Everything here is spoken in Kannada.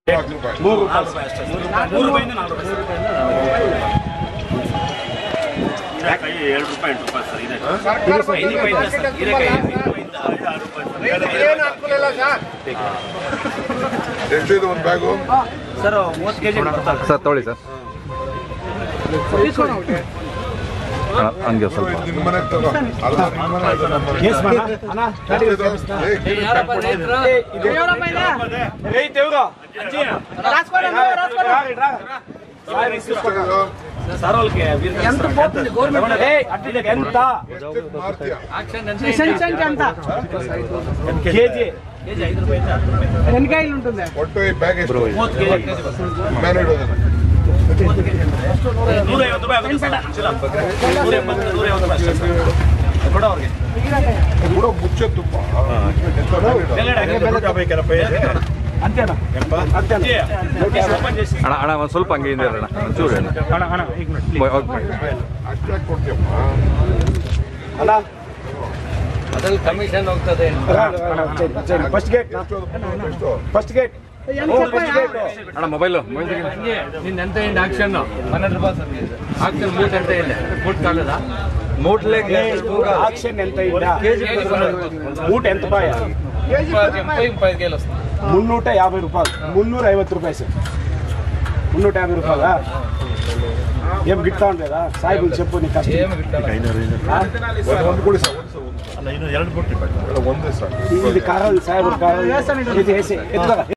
ನಾಲ್ಕು ರೂಪಾಯಿ ಮೂರು ನಾಲ್ಕು ರೂಪಾಯಿ ಅಷ್ಟೇ ಮೂರು ರೂಪಾಯಿಂದ ನಾಲ್ಕು ರೂಪಾಯಿ ಹೀರೆಕಾಯಿ ಎರಡು ರೂಪಾಯಿ ಎಂಟು ರೂಪಾಯಿ ಸರ್ ಇದೆ ಹೀರೆಕಾಯಿ ಇದೆ ಸರ್ ಹೀರೆಕಾಯಿ ಐದು ರೂಪಾಯಿಂದ ಆರು ರೂಪಾಯಿ ಸರ್. ಎಷ್ಟಿದೆ ಒಂದು ಬ್ಯಾಗು ಸರ್ ಮೂವತ್ತು ಕೆ ಜಿ ಸರ್ ತೊಗೊಳ್ಳಿ ಸರ್ ಅಣ್ಣ, ಹಂಗೆ ಸ್ವಲ್ಪ ಇದು ನಿನ್ನ ಮನೆಗೆ ತಗೋ ಅಲ್ಲ ನಿನ್ನ ಮನೆ ಅದು ನಮ್ಮ ಮನೆ. ಕೇಸ್ ಮಾಡ ಅಣ್ಣ ಗಾಡಿ ಎಷ್ಟಿದು? ಏ, ಕಿವಿ ಪ್ಯಾಕ್ ಕೊಡು. ಎಷ್ಟಿದು? ಸಾರೋಲ್ಗೆ ఎంత ಎಷ್ಟಿದ್ ಮಾರ್ತೀಯ? కేజీ ಕೆಜಿ ಐದು ರೂಪಾಯಿಂದ ಹತ್ತು ರೂಪಾಯಿ ఎన్నికాయలు ఉంటుంది ಒಟ್ಟು ಈ ಬ್ಯಾಗ್ ಎಷ್ಟು ಮೂವತ್ತು ಕೆ ಜಿ ಮೇಲೆ ಇಡೋದನ್ನ ನೂರ ಐವತ್ತು ರೂಪಾಯಿ ಆಗುತ್ತೆ ಸರ್ ಚೀಲ. ನೂರ ಎಂಬತ್ತು ನೂರ ಐವತ್ತು ರೂಪಾಯಿ ಅಷ್ಟೇ ಸರ್ ಕೊಡೋ ಅವ್ರಿಗೆ ಕೂಡ ಮುಚ್ಚೆ ತುಪ್ಪ ಎಂತ ಮೇಲೆ ಇಡು. ಬೆಲೆ అంతేనా అంతేనా ಓಪನ್ చేసి ಅಣ್ಣ ಅಣ್ಣ ಒಂದು ಸ್ವಲ್ಪ ಹಂಗೆ ಹಿಂದೆ ಅಣ್ಣ ಒಂಚೂರು ಅಣ್ಣ అಣ್ಣ అಣ್ಣ ಈಗ ನೋಡಿ ಮ- ಓಕೆ. ಅಷ್ಟು ಯಾಕೆ ಕೊಡ್ತೀಯಪ್ಪ ಅಣ್ಣ ಅದ್ರಲ್ಲಿ ಕಮಿಷನ್ ಹೋಗ್ತದೆ ಫಸ್ಟ್ ಗೇಟ್ ಎಷ್ಟು ಅದು? ಎಷ್ಟು ಫಸ್ಟ್ ಗೇಟ್ ಫಸ್ಟ್ ಗೇಟ್ ಅಣ್ಣ ಮೊಬೈಲು ಮೊಬೈಲ್ ತೆಗಿ. ಹಂಗೆ ನಿನ್ನ ಎಂತ ಇಂಡ್ ಆಕ್ಷನ್ ಪನ್ನెండు రూపాయలు సార్ ఆక్షన్ మూట ఎంత ಇಲ್ಲ మూట కాలేదా ఆక్షన్ ఎంత అయిందా మూట ఎంత పాయ ముప్పై ముప్పై కేలు వస్తుంది మున్నూట యాభై రూపాయలు మున్నూర ఐవತ್ತು రూపాయలు సార్ మున్నూట యాభై రూపాయలా ఏం గిట్టా ఉండలేదా సాయిబులు చెప్పు నీ కష్టం ఏమి గిట్టాలి ಒಂದು ಒಂದು ಕೊಡಿ ಸರ್ ಒಂದು ಸರ್ ಒಂದು. ಎರಡು ಕೊಟ್ಟು ಇಲ್ಲ, ಒಂದೇ ಸರ್ ఇది కావాలి సాయిబులు కావాలి ఇది వేసి ఎత్తుకోరా